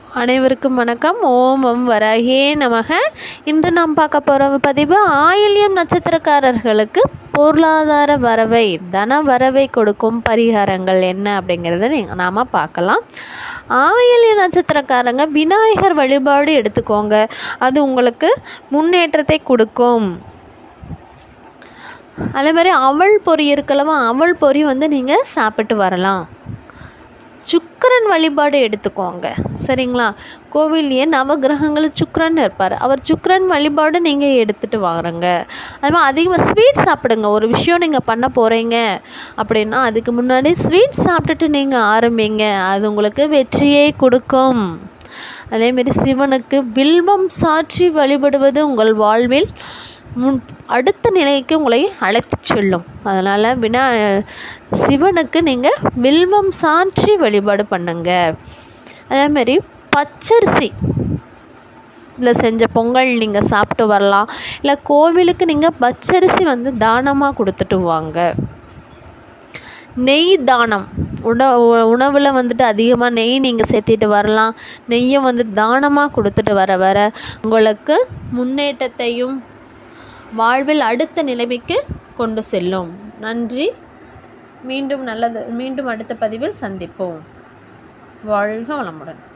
அனைவருக்கும் வணக்கம் ஓம் ஓம் வராகே நமக இன்று நாம் பார்க்க போகிற பதிவு ஆயில்யம் நட்சத்திரக்காரர்களுக்கு பொருளாதார வரவை தன வரவை கொடுக்கும் பரிகாரங்கள் என்ன அப்படிங்கிறத நீங்கள் நாம் பார்க்கலாம் ஆயில்ய நட்சத்திரக்காரங்க விநாயகர் வழிபாடு எடுத்துக்கோங்க அது உங்களுக்கு முன்னேற்றத்தை கொடுக்கும் அதே மாதிரி அவல் பொரி இருக்கலவா அவல் பொரி வந்து நீங்கள் சாப்பிட்டு வரலாம் சுக்கரன் வழிபாடு எடுத்துக்கோங்க சரிங்களா கோவில்லையே நவகிரகங்கள் சுக்கரன் இருப்பார் அவர் சுக்கரன் வழிபாடு நீங்கள் எடுத்துகிட்டு வாருங்க அது மாதிரி அதிகமாக ஸ்வீட் சாப்பிடுங்க ஒரு விஷயம் நீங்கள் பண்ண போகிறீங்க அப்படின்னா அதுக்கு முன்னாடி ஸ்வீட் சாப்பிட்டுட்டு நீங்கள் ஆரம்பிங்க அது உங்களுக்கு வெற்றியை கொடுக்கும் அதேமாரி சிவனுக்கு வில்வம் சாற்றி வழிபடுவது உங்கள் வாழ்வில் முன் அடுத்த நிலைக்கு உங்களை அழைத்து செல்லும் அதனால் வினா சிவனுக்கு நீங்கள் வில்வம் சாற்றி வழிபாடு பண்ணுங்க அதேமாரி பச்சரிசி இதில் செஞ்ச பொங்கல் நீங்கள் சாப்பிட்டு வரலாம் இல்லை கோவிலுக்கு நீங்கள் பச்சரிசி வந்து தானமாக கொடுத்துட்டு வாங்க நெய் தானம் உண உணவில் வந்துட்டு அதிகமாக நெய் நீங்கள் சேர்த்திட்டு வரலாம் நெய்யை வந்து தானமாக கொடுத்துட்டு வர வர உங்களுக்கு முன்னேற்றத்தையும் வாழ்வில் அடுத்த நிலைமைக்கு கொண்டு செல்லும் நன்றி மீண்டும் நல்லது மீண்டும் அடுத்த பதிவில் சந்திப்போம் வாழ்க வளமுடன்